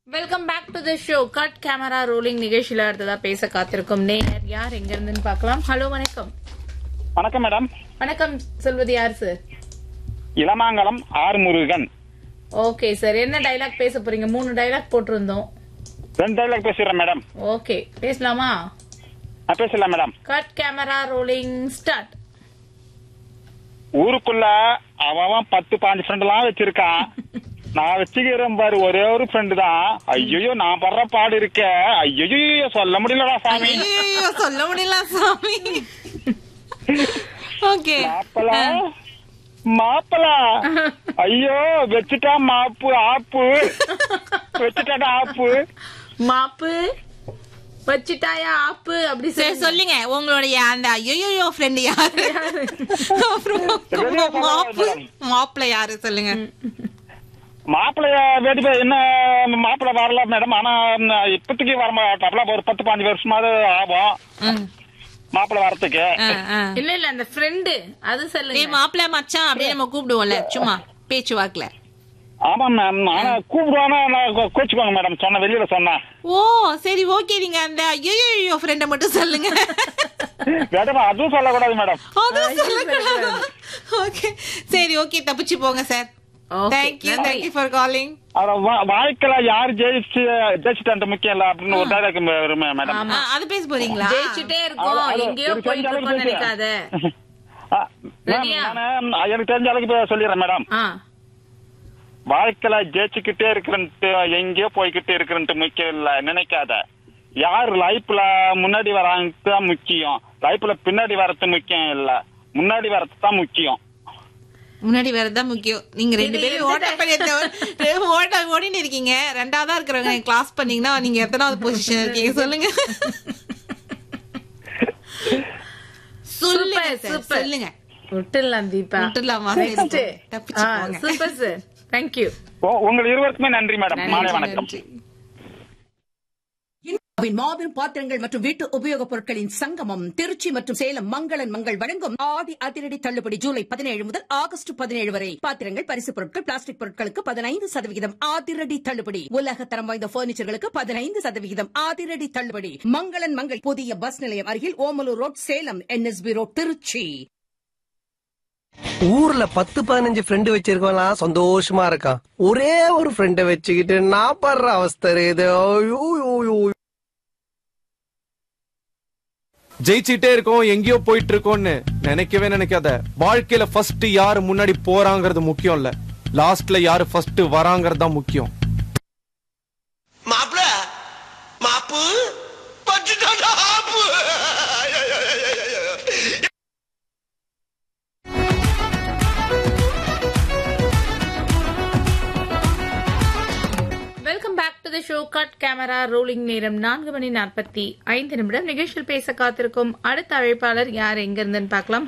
Welcome back to the show cut camera rolling நிகழ்ச்சியில அடுத்ததா பேச காத்திருக்கும் நேயர் யார் எங்க இருந்துன்னு பார்க்கலாம் ஹலோ வணக்கம் வணக்கம் மேடம் வணக்கம் சொல்வது யார் sir Ilamangalam R Murugan okay sir என்ன டைலாக் பேச போறீங்க மூணு டைலாக் போட்டிருந்தோம் ரெண்டு டைலாக் பேசுறேன் மேடம் ஓகே பேசலாமா நான் பேசலாம் madam cut camera rolling start ஊருக்குள்ள அவன் அவன் பத்து பாஞ்சு ஃப்ரெண்ட் எல்லாம் வச்சிருக்கான் நான் வச்சுக்கிறேன் பாரு ஒரே ஒரு ஃப்ரெண்டு தான் ஐயோ நான் படுற பாடு இருக்க ஐயோ சொல்ல முடியலடா சாமி ஐயோ சொல்ல முடியல சாமி ஓகே மாப்பலா மாப்பலா ஐயோ வச்சுட்டா மாப்பு ஆப்பு வச்சுட்டாடா ஆப்பு மாப்பு வச்சிட்டாயா ஆப்பு அப்படி சரி சொல்லி சொல்லுங்க உங்களுடைய அந்த ஐயோ ஃப்ரெண்ட் யாரு அப்புறம் வெளிய சொல்ல மாப்பு வேண்டாம். மாப்பிள்ள யாரு சொல்லுங்க மாப்பிள்ளைய வேடி போய் என்ன மாப்பிள்ளை வரல மேடம் ஆனா ம், இப்போதைக்கு வர மாட்டாப்ல ஒரு பத்து பாஞ்சு வருஷமாவது ஆகும் ம். மாப்பிள்ளை வரத்துக்கு ஆ, ஆ. இல்ல இல்ல அந்த ஃப்ரெண்டு அது டேய் சொல்லுங்க மாப்பிள்ள மச்சான் அப்படியே நம்ம கூப்பிடுவோம்ல சும்மா பேச்சு வாக்குல ஆமா மேம் ஆனா கூப்பிடுவானா நான் கோ- கோச்சுக்குவாங்க மேடம் சொன்ன வெளியில சொன்னா ஓ சரி ஓகே நீங்க அந்த ஐயோ ஃப்ரெண்ட மட்டும் சொல்லுங்க மேடம் அதுவும் சொல்லக்கூடாது மேடம் அதுவும் சொல்லக்கூடாது ஓகே சரி ஓகே தப்பிச்சு போங்க சார் Okay, தேங்க்யூ நன்றி. தேங்க்யூ ஃபார் காலிங் அத வா- வாழ்க்கையில யார் ஜெயிச்சு ஜெயிச்சுட்டு முக்கியம் இல்ல அப்படின்னு ஒரு டைலாக் வரும் மேடம் ஆமா. அது பேச போறீங்களா ஜெயிச்சுட்டே அது- இருக்கோம் அது எங்கேயோ எனக்கு போயிட்டு தெரிஞ்ச இருக்கோம்னு அளவுக்கு நினைக்காத ஆ, மேம், ரெடியா? நானு எனக்கு தெரிஞ்ச அளவுக்கு இப்ப சொல்லிடுறேன் மேடம் ஆ வாழ்க்கையில ஜெயிச்சுக்கிட்டே இருக்கிறன்ட்டு எங்கேயோ போய்கிட்டே இருக்கிறன்ட்டு முக்கியம் இல்ல நினைக்காத யார் லைஃப்ல முன்னாடி வராங்க தான் முக்கியம் லைஃப்ல பின்னாடி வரது முக்கியம் இல்ல முன்னாடி வரது தான் முக்கியம் முன்னாடி வேறதான் முக்கியம் நீங்க ரெண்டு இது பேரும் எந்த ஓட்ட பண்ணி ஓட்ட ஓடின்னு இருக்கீங்க ரெண்டாவதா இருக்கிறவங்க கிளாஸ் பண்ணீங்கன்னா நீங்க எத்தனாவது பொசிஷன் இருக்கீங்க சொல்லுங்க சொல்லுங்க Super, sir, super. சொல்லுங்க விட்டுடலாம் தீபா விட்டுடலாமா? Next. சரி, தப்பிச்சு ஆ, போங்க. super sir. Thank you. ஓ- உங்கள் இருவருக்குமே நன்றி மேடம் நன்றி, மாலை வணக்கம் நன்றி. இந்தியாவின் மாபெரும் பாத்திரங்கள் மற்றும் வீட்டு உபயோகப் பொருட்களின் சங்கமம் திருச்சி மற்றும் சேலம் மங்களன் மங்கள் வழங்கும் ஆடி அதிரடி தள்ளுபடி ஜூலை பதினேழு முதல் ஆகஸ்ட் பதினேழு வரை பாத்திரங்கள் பரிசு பொருட்கள் பிளாஸ்டிக் பொருட்களுக்கு பதினைந்து சதவிகிதம் அதிரடி தள்ளுபடி உலக தரம் வாய்ந்த பர்னிச்சர்களுக்கு பதினைந்து சதவிகிதம் அதிரடி தள்ளுபடி மங்களன் மங்கள் புதிய பஸ் நிலையம் அருகில் Omalur road Salem NSB road Trichy ஊர்ல பத்து பதினஞ்சு ஃப்ரெண்டு வச்சிருக்கலாம் சந்தோஷமா இருக்கான் ஒரே ஒரு ஃப்ரெண்ட வச்சுக்கிட்டு நான் படுற அவஸ்தை இது ஐயோ, ஐயோ, ஐயோ. ஜெயிச்சிட்டே இருக்கோம் எங்கேயோ போயிட்டு இருக்கோம்னு நினைக்கவே நினைக்காத வாழ்க்கையில ஃபர்ஸ்ட் யாரு முன்னாடி போறாங்கிறது முக்கியம் இல்ல லாஸ்ட்ல யாரு ஃபர்ஸ்ட் வராங்கிறது தான் முக்கியம் மாப்பிள மாப்பு பட்டுட்டாடா ஆப்பு welcome back to the show cut camera rolling நேரம் நான்கு மணி நாற்பத்தி ஐந்து நிமிடம் நிகழ்ச்சியில் பேச காத்திருக்கும் அடுத்த அழைப்பாளர் யார் எங்க இருந்துன்னு பார்க்கலாம்